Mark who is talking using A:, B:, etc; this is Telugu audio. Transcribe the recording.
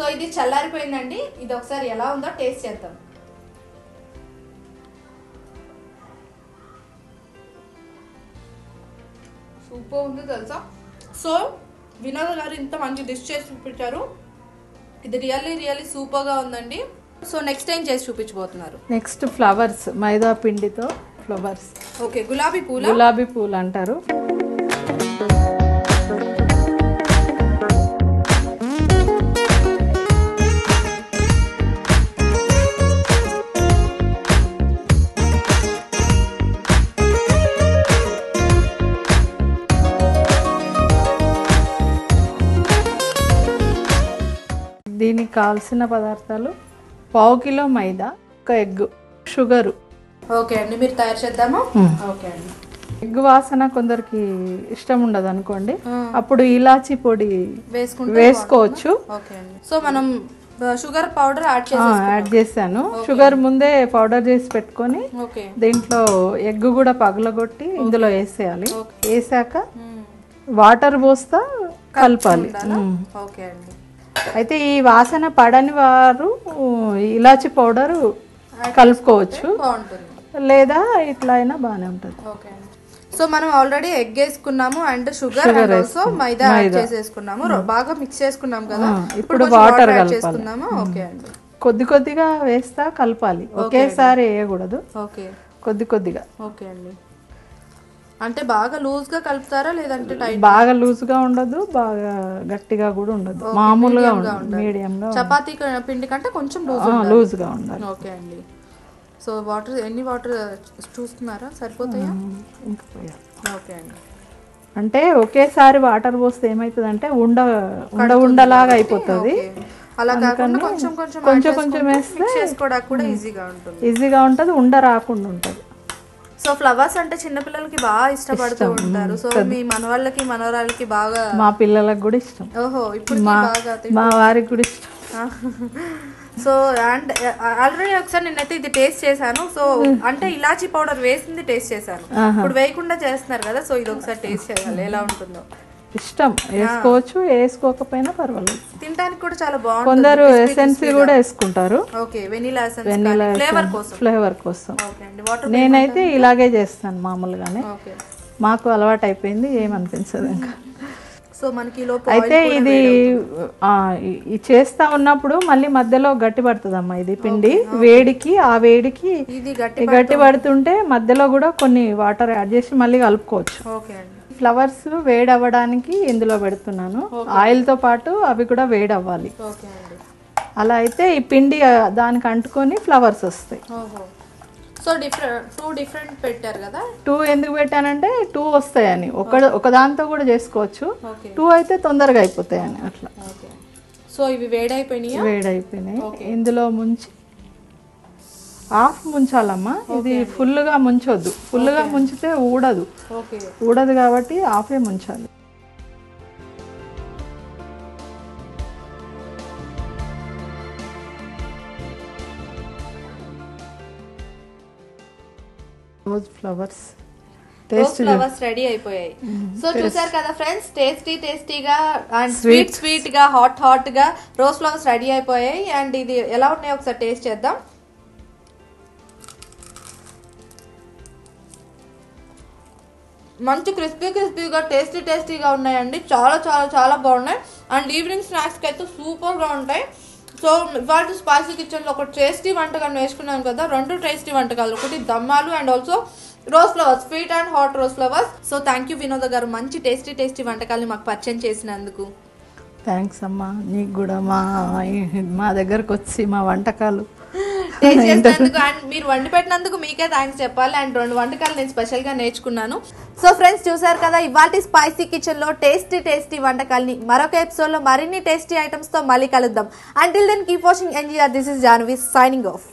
A: సో ఇది చల్లారిపోయిందండి ఇది ఒకసారి ఎలా ఉందో టేస్ట్ చేద్దాం సూపర్ ఉంది తెలుసా సో వినోద్ గారు ఇంత మంచి డిష్ చేసి చూపించారు ఇది రియల్లీ రియల్లీ సూపర్గా ఉందండి సో నెక్స్ట్ టైం చేసి చూపించబోతున్నారు
B: నెక్స్ట్ ఫ్లవర్స్ మైదా పిండితో ఫ్లవర్స్
A: ఓకే గులాబీ పూల
B: గులాబీ పూలు అంటారు దీనికి కావాల్సిన పదార్థాలు పావు కిలో మైదా ఒక ఎగ్ షుగరు
A: ఓకే అండి మీరు తయారు చేద్దామా ఓకే అండి
B: ఎగ్ వాసన కొందరికి ఇష్టం ఉండదు అనుకోండి అప్పుడు ఇలాచి పొడి
A: వేసుకుంటే
B: వేసుకోవచ్చు
A: ఓకే అండి సో మనం షుగర్ పౌడర్ యాడ్
B: ఆ,
A: చేసి
B: యాడ్ చేశాను షుగర్ ముందే పౌడర్ చేసి పెట్టుకొని
A: ఓకే
B: దీంట్లో ఎగ్ కూడా పగలగొట్టి ఇందులో వేసేయాలి వేసాక వాటర్ పోస్తా కలపాలి ఉమ్.
A: ఓకే అండి
B: అయితే ఈ వాసన పడని వారు ఇలాచి పౌడర్ కలుపుకోవచ్చు
A: బాగుంటుంది
B: లేదా ఇట్లా అయినా బాగానే ఉంటుంది
A: ఓకే అండి సో మనం ఆల్రెడీ ఎగ్ వేసుకున్నాము and sugar and also maida add చేసేసుకున్నాము రో- బాగా మిక్స్ చేసుకున్నాం కదా ఇప్పుడు
B: ఇప్పుడు
A: కొంచెం
B: వాటర్
A: వాటర్ యాడ్
B: కలపాలి.
A: చేసుకున్నాము ఓకే అండి
B: కొద్ది కొద్దిగా వేస్తా కలపాలి ఒకేసారి వేయకూడదు
A: ఓకే
B: కొద్ది కొద్దిగా
A: ఓకే అండి అంటే బాగా లూజ్ గా కలుపుతారా లేదంటే టైట్
B: బాగా లూజ్గా ఉండదు బాగా గట్టిగా కూడా ఉండదు మామూలుగా ఉండదు మీడియంగా
A: చపాతీ క- పిండి కంటే కొంచెం లూజ్
B: లూజ్గా ఉండాలి
A: ఓకే అండి సో వాటర్ ఎన్ని వాటర్ చూస్తున్నారా సరిపోతాయా
B: ఇంకా పోయాలి.
A: ఓకే అండి
B: అంటే ఒకేసారి వాటర్ పోస్తే ఏమవుతుందంటే ఉండ ఉండ ఉండలాగా అయిపోతుంది
A: ఓకే. అలా కాకుండా కొంచెం కొంచెం
B: కొంచెం కొంచెం వేస్తే
A: మిక్స్ చేసుకోవడానికి కూడా ఈజీగా ఉంటుంది
B: ఈజీగా ఉంటుంది ఉండ రాకుండా ఉంటుంది
A: సో ఫ్లవర్స్ అంటే చిన్నపిల్లలకి బాగా ఇష్టపడుతూ ఉంటారు సో మీ మనవాళ్ళకి మనవరాళ్ళకి బాగా
B: మా పిల్లలకు కూడా ఇష్టం
A: ఓహో ఇప్పుడు బాగా తి-
B: మా వారికి కూడా ఇష్టం
A: సో అండ్ ఆల్రెడీ ఒకసారి నేనైతే ఇది టేస్ట్ చేశాను సో అంటే ఇలాచీ పౌడర్ వేసింది టేస్ట్ చేశాను ఇప్పుడు వేయకుండా చేస్తున్నారు కదా సో ఇది ఒకసారి టేస్ట్ చేయాలి ఎలా ఉంటుందో
B: ఇష్టం వేసుకోవచ్చు వేసుకోకపోయినా పర్వాలేదు
A: తినడానికి కూడా చాలా బాగుంటుంది
B: కొందరు ఎసెన్సీ కూడా వేసుకుంటారు
A: ఓకే వెనీలా ఎసెన్స్ ఫ్లేవర్ కోసం
B: ఫ్లేవర్ కోసం
A: ఓకే అండి వాటర్
B: నేనైతే ఇలాగే చేస్తాను మామూలుగానే
A: ఓకే
B: మాకు అలవాటు అయిపోయింది ఏమనిపించదు ఇంకా
A: సో మనకి ఈ లోపు
B: అయితే ఇది ఆ, ఈ- ఈ చేస్తా ఉన్నప్పుడు మళ్ళీ మధ్యలో గట్టి పడుతుందమ్మా ఇది పిండి వేడికి ఆ వేడికి
A: ఇది గట్టి
B: ఈ గట్టి పడుతుంటే మధ్యలో కూడా కొన్ని వాటర్ యాడ్ చేసి మళ్ళీ కలుపుకోవచ్చు
A: ఓకే అండి
B: ఫ్లవర్స్ వేడి అవ్వడానికి ఇందులో పెడుతున్నాను ఆయిల్తో పాటు అవి కూడా వేడి అవ్వాలి
A: ఓకే అండి
B: అలా అయితే ఈ పిండి ఆ, దానికి అంటుకొని ఫ్లవర్స్ వస్తాయి
A: ఓహో సో డిఫరెంట్ టూ డిఫరెంట్ పెట్టారు కదా
B: టూ ఎందుకు పెట్టానంటే టూ వస్తాయని ఒక ఒక దాంతో కూడా చేసుకోవచ్చు
A: ఓకే
B: టూ అయితే తొందరగా అయిపోతాయని అట్లా
A: ఓకే సో ఇవి వేడైపోయినాయా
B: వేడైపోయినాయి ఇందులో ముంచి హాఫ్ ముంచాలమ్మా ఇది ఫుల్గా ముంచొద్దు ఫుల్గా ముంచితే ఊడదు
A: ఓకే
B: ఊడదు కాబట్టి హాఫే ముంచాలి rose flowers
A: rose flowers ready అయిపోయాయి సో చూసారు కదా ఫ్రెండ్స్ టేస్టీ టేస్టీగా అండ్ స్వీట్ స్వీట్ గా హాట్ హాట్ గా రోజ్ ఫ్లవర్స్ రెడీ అయిపోయాయి అండ్ ఇది ఎలా ఉన్నాయో ఒకసారి టేస్ట్ చేద్దాం మంచి క్రిస్పీ క్రిస్పీగా టేస్టీ టేస్టీగా ఉన్నాయండి చాలా చాలా చాలా బాగున్నాయి అండ్ ఈవినింగ్ స్నాక్స్కి అయితే సూపర్గా ఉంటాయి సో ఇవాళ స్పైసీ కిచెన్లో ఒక టేస్టీ వంటకాలు వేసుకున్నాను కదా రెండు టేస్టీ వంటకాలు ఒకటి దమ్మాలు and also rose flowers sweet and hot rose flowers so thank you వినోద గారు మంచి టేస్టీ టేస్టీ వంటకాలు మాకు పరిచయం చేసినందుకు
B: థ్యాంక్స్ అమ్మా నీకు కూడా మా మా దగ్గరకు వచ్చి మా వంటకాలు
A: టేస్ట్ చేసినందుకు అండ్ మీరు వండి పెట్టినందుకు మీకే థ్యాంక్స్ చెప్పాలి అండ్ రెండు వంటకాలు నేను స్పెషల్ గా నేర్చుకున్నాను సో ఫ్రెండ్స్ చూసారు కదా ఇవాళ స్పైసీ కిచెన్ లో టేస్టీ టేస్టీ వంటకాల్ని మరొక ఎపిసోడ్ లో మరిన్ని టేస్టీ ఐటమ్స్ తో మళ్ళీ కలుద్దాం until then keep watching NGR this is Jhanvi signing of